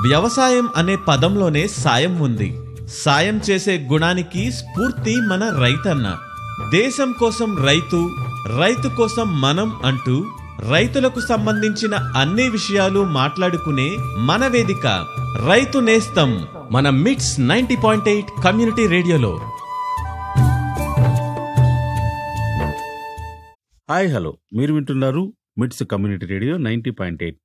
వ్యవసాయం అనే పదంలోనే సాయం ఉంది సాయం చేసే గుణానికి స్ఫూర్తి మన రైతన్న దేశం కోసం రైతు రైతు కోసం మనం అంటూ రైతులకు సంబంధించిన అన్ని విషయాలు మాట్లాడుకునే మన వేదిక రైతు నేస్తం మన MITS ninety point eight community రేడియోలో హాయ్ హలో మీరు వింటున్నారు MITS community radio ninety point eight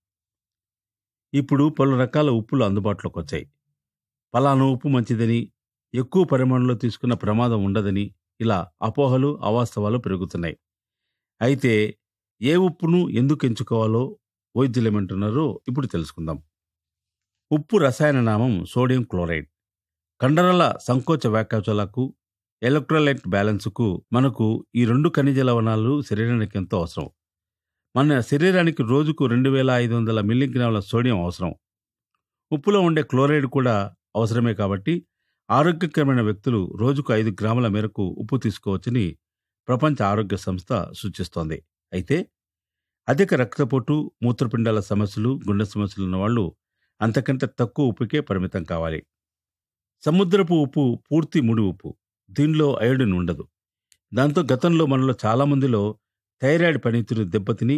ఇప్పుడు పలు రకాల ఉప్పులు అందుబాటులోకి వచ్చాయి పలానా ఉప్పు మంచిదని ఎక్కువ పరిమాణంలో తీసుకున్న ప్రమాదం ఉండదని ఇలా అపోహలు అవాస్తవాలు పెరుగుతున్నాయి అయితే ఏ ఉప్పును ఎందుకు ఎంచుకోవాలో వైద్యులు ఏమంటున్నారో ఇప్పుడు తెలుసుకుందాం ఉప్పు రసాయన నామం సోడియం క్లోరైడ్ కండరాల సంకోచ వ్యాకోచాలకు ఎలక్ట్రోలైట్ బ్యాలెన్స్కు మనకు ఈ రెండు ఖనిజ లవణాలు శరీరానికి ఎంతో అవసరం మన శరీరానికి రోజుకు రెండు వేల ఐదు వందల మిల్లీగ్రాముల సోడియం అవసరం ఉప్పులో ఉండే క్లోరైడ్ కూడా అవసరమే కాబట్టి ఆరోగ్యకరమైన వ్యక్తులు రోజుకు ఐదు గ్రాముల మేరకు ఉప్పు తీసుకోవచ్చని ప్రపంచ ఆరోగ్య సంస్థ సూచిస్తోంది అయితే అధిక రక్తపోటు మూత్రపిండాల సమస్యలు గుండె సమస్యలు ఉన్న వాళ్ళు అంతకంటే తక్కువ ఉప్పుకే పరిమితం కావాలి సముద్రపు ఉప్పు పూర్తి ముడి ఉప్పు దీనిలో అయోడిన్ ఉండదు దాంతో గతంలో మనలో చాలామందిలో థైరాయిడ్ పనితీరు దెబ్బతిని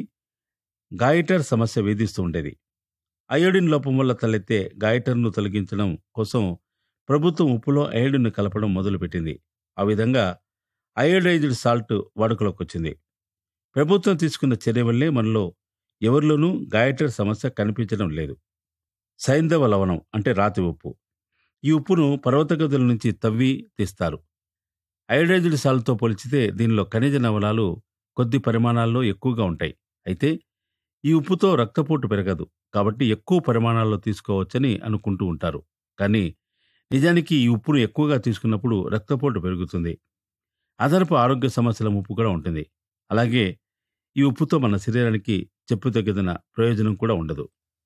గాయటర్ సమస్య వేధిస్తూ ఉండేది అయోడిన్ లోపం వల్ల తలెత్తే గాయటర్ను తొలగించడం కోసం ప్రభుత్వం ఉప్పులో అయోడిన్ను కలపడం మొదలుపెట్టింది ఆ విధంగా అయోడైజ్డ్ సాల్ట్ వాడుకలోకి వచ్చింది ప్రభుత్వం తీసుకున్న చర్య వల్లే మనలో ఎవరిలోనూ గాయటర్ సమస్య కనిపించడం లేదు సైంధవ లవణం అంటే రాతి ఉప్పు ఈ ఉప్పును పర్వత గదుల నుంచి తవ్వి తీస్తారు అయోడైజ్డ్ సాల్ట్తో పోల్చితే దీనిలో ఖనిజ లవణాలు కొద్ది పరిమాణాల్లో ఎక్కువగా ఉంటాయి అయితే ఈ ఉప్పుతో రక్తపోటు పెరగదు కాబట్టి ఎక్కువ పరిమాణాల్లో తీసుకోవచ్చని అనుకుంటూ ఉంటారు కానీ నిజానికి ఈ ఉప్పును ఎక్కువగా తీసుకున్నప్పుడు రక్తపోటు పెరుగుతుంది అదనపు ఆరోగ్య సమస్యల ముప్పు కూడా ఉంటుంది అలాగే ఈ ఉప్పుతో మన శరీరానికి చెప్పుతగ్గదిన ప్రయోజనం కూడా ఉండదు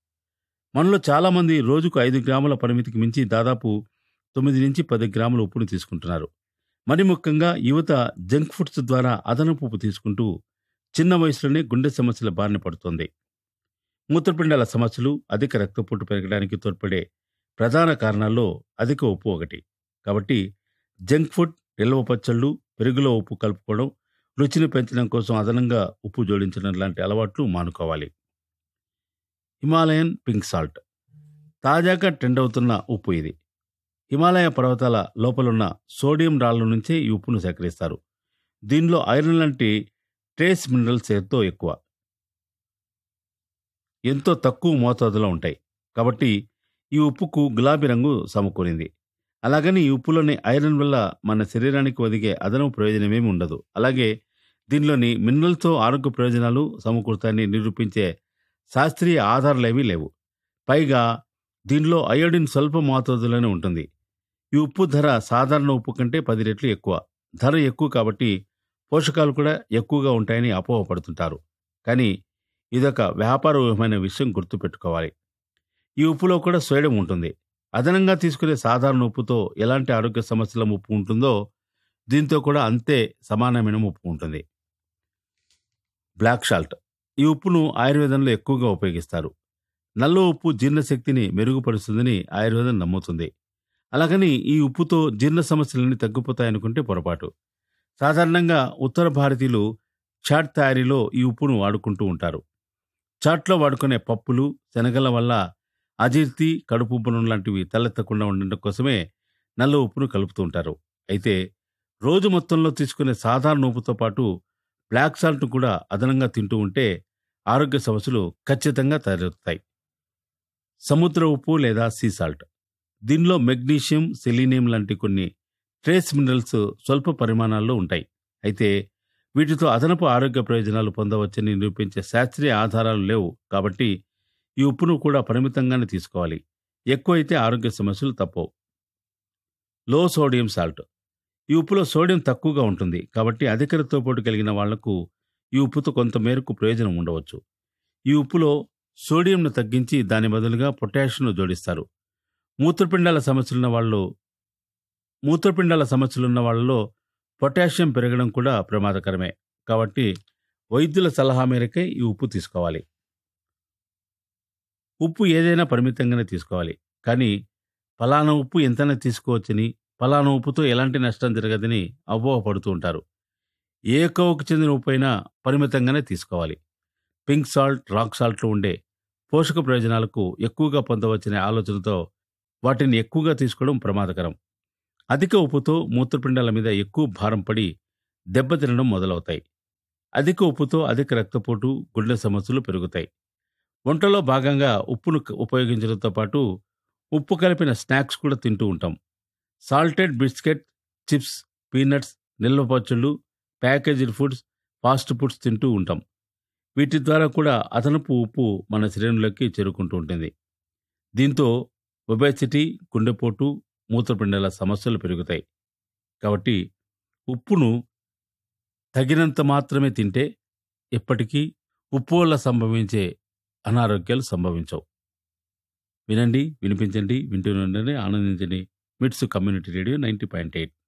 మనలో చాలామంది రోజుకు ఐదు గ్రాముల పరిమితికి మించి దాదాపు తొమ్మిది నుంచి పది గ్రాముల ఉప్పును తీసుకుంటున్నారు మరి ముఖ్యంగా యువత జంక్ ఫుడ్స్ ద్వారా అదనపు ఉప్పు తీసుకుంటూ చిన్న వయసులోనే గుండె సమస్యల బారిన పడుతోంది మూత్రపిండాల సమస్యలు అధిక రక్తపోటు పెరగడానికి తోడ్పడే ప్రధాన కారణాల్లో అధిక ఉప్పు ఒకటి కాబట్టి జంక్ ఫుడ్ నిల్వ పచ్చళ్ళు పెరుగులో ఉప్పు కలుపుకోవడం రుచిని పెంచడం కోసం అదనంగా ఉప్పు జోడించడం లాంటి అలవాట్లు మానుకోవాలి హిమాలయన్ పింక్ సాల్ట్ తాజాగా ట్రెండ్ అవుతున్న ఉప్పు ఇది హిమాలయ పర్వతాల లోపలున్న సోడియం రాళ్ల నుంచే ఈ ఉప్పును సేకరిస్తారు దీనిలో ఐరన్ లాంటి ట్రేస్ మినరల్స్ ఎంతో ఎక్కువ ఎంతో తక్కువ మోతాదులో ఉంటాయి కాబట్టి ఈ ఉప్పుకు గులాబీ రంగు సమకూరింది అలాగని ఈ ఉప్పులోని ఐరన్ వల్ల మన శరీరానికి ఒదిగే అదనపు ప్రయోజనమేమి ఉండదు అలాగే దీనిలోని మినరల్తో ఆరోగ్య ప్రయోజనాలు సమకూరుతాయని నిరూపించే శాస్త్రీయ ఆధారాలేమీ లేవు పైగా దీనిలో అయోడిన్ స్వల్ప మోతాదులోనే ఉంటుంది ఈ ఉప్పు ధర సాధారణ ఉప్పు కంటే పది రెట్లు ఎక్కువ ధర ఎక్కువ కాబట్టి పోషకాలు కూడా ఎక్కువగా ఉంటాయని అపోహపడుతుంటారు కానీ ఇదొక వ్యాపార వ్యూహమైన విషయం గుర్తుపెట్టుకోవాలి ఈ ఉప్పులో కూడా సోయడం ఉంటుంది అదనంగా తీసుకునే సాధారణ ఉప్పుతో ఎలాంటి ఆరోగ్య సమస్యల ఉప్పు ఉంటుందో దీంతో కూడా అంతే సమానమైన ఉప్పు ఉంటుంది బ్లాక్ సాల్ట్ ఈ ఉప్పును ఆయుర్వేదంలో ఎక్కువగా ఉపయోగిస్తారు నల్ల ఉప్పు జీర్ణశక్తిని మెరుగుపరుస్తుందని ఆయుర్వేదం నమ్ముతుంది అలాగని ఈ ఉప్పుతో జీర్ణ సమస్యలన్నీ తగ్గిపోతాయనుకుంటే పొరపాటు సాధారణంగా ఉత్తర భారతీయులు చాట్ తయారీలో ఈ ఉప్పును వాడుకుంటూ ఉంటారు చాట్లో వాడుకునే పప్పులు శనగల వల్ల అజీర్తి కడుపు ఉబ్బరం లాంటివి తలెత్తకుండా ఉండడం కోసమే నల్ల ఉప్పును కలుపుతూ ఉంటారు అయితే రోజు మొత్తంలో తీసుకునే సాధారణ ఉప్పుతో పాటు బ్లాక్ సాల్ట్ కూడా అదనంగా తింటూ ఉంటే ఆరోగ్య సమస్యలు ఖచ్చితంగా తలెత్తుతాయి సముద్ర ఉప్పు లేదా సీ సాల్ట్ దీనిలో మెగ్నీషియం సెలీనియం లాంటి కొన్ని ట్రేస్ మినరల్స్ స్వల్ప పరిమాణాల్లో ఉంటాయి అయితే వీటితో అదనపు ఆరోగ్య ప్రయోజనాలు పొందవచ్చని నిరూపించే శాస్త్రీయ ఆధారాలు లేవు కాబట్టి ఈ ఉప్పును కూడా పరిమితంగానే తీసుకోవాలి ఎక్కువైతే ఆరోగ్య సమస్యలు తప్పవు లో సోడియం సాల్ట్ ఈ ఉప్పులో సోడియం తక్కువగా ఉంటుంది కాబట్టి అధిక రక్తపోటు కలిగిన వాళ్లకు ఈ ఉప్పుతో కొంత మేరకు ప్రయోజనం ఉండవచ్చు ఈ ఉప్పులో సోడియంను తగ్గించి దాని బదులుగా పొటాషియంను జోడిస్తారు మూత్రపిండాల సమస్యలున్న వాళ్ళు మూత్రపిండాల సమస్యలున్న వాళ్ళలో పొటాషియం పెరగడం కూడా ప్రమాదకరమే కాబట్టి వైద్యుల సలహా మేరకే ఈ ఉప్పు తీసుకోవాలి ఉప్పు ఏదైనా పరిమితంగానే తీసుకోవాలి కానీ ఫలానా ఉప్పు ఎంతైనా తీసుకోవచ్చని ఫలానా ఉప్పుతో ఎలాంటి నష్టం జరగదని అపోహపడుతూ ఉంటారు ఏ కోవకు చెందిన ఉప్పు అయినా పరిమితంగానే తీసుకోవాలి పింక్ సాల్ట్ రాక్ సాల్ట్లో ఉండే పోషక ప్రయోజనాలకు ఎక్కువగా పొందవచ్చనే ఆలోచనతో వాటిని ఎక్కువగా తీసుకోవడం ప్రమాదకరం అధిక ఉప్పుతో మూత్రపిండాల మీద ఎక్కువ భారం పడి దెబ్బతినడం మొదలవుతాయి అధిక ఉప్పుతో అధిక రక్తపోటు గుండె సమస్యలు పెరుగుతాయి వంటలో భాగంగా ఉప్పును క- ఉపయోగించడంతో పాటు ఉప్పు కలిపిన స్నాక్స్ కూడా తింటూ ఉంటాం సాల్టెడ్ బిస్కెట్ చిప్స్ పీనట్స్ నిల్వ పచ్చళ్ళు ప్యాకేజ్డ్ ఫుడ్స్ ఫాస్ట్ ఫుడ్స్ తింటూ ఉంటాం వీటి ద్వారా కూడా అదనపు ఉప్పు మన శరీరంలోకి చేరుకుంటూ ఉంటుంది దీంతో ఒబేసిటీ గుండెపోటు మూత్రపిండాల సమస్యలు పెరుగుతాయి కాబట్టి ఉప్పును తగినంత మాత్రమే తింటే ఎప్పటికీ ఉప్పు వల్ల సంభవించే అనారోగ్యాలు సంభవించవు వినండి వినిపించండి వింటూనే ఉండండి ఆనందించండి MITS community radio ninety point eight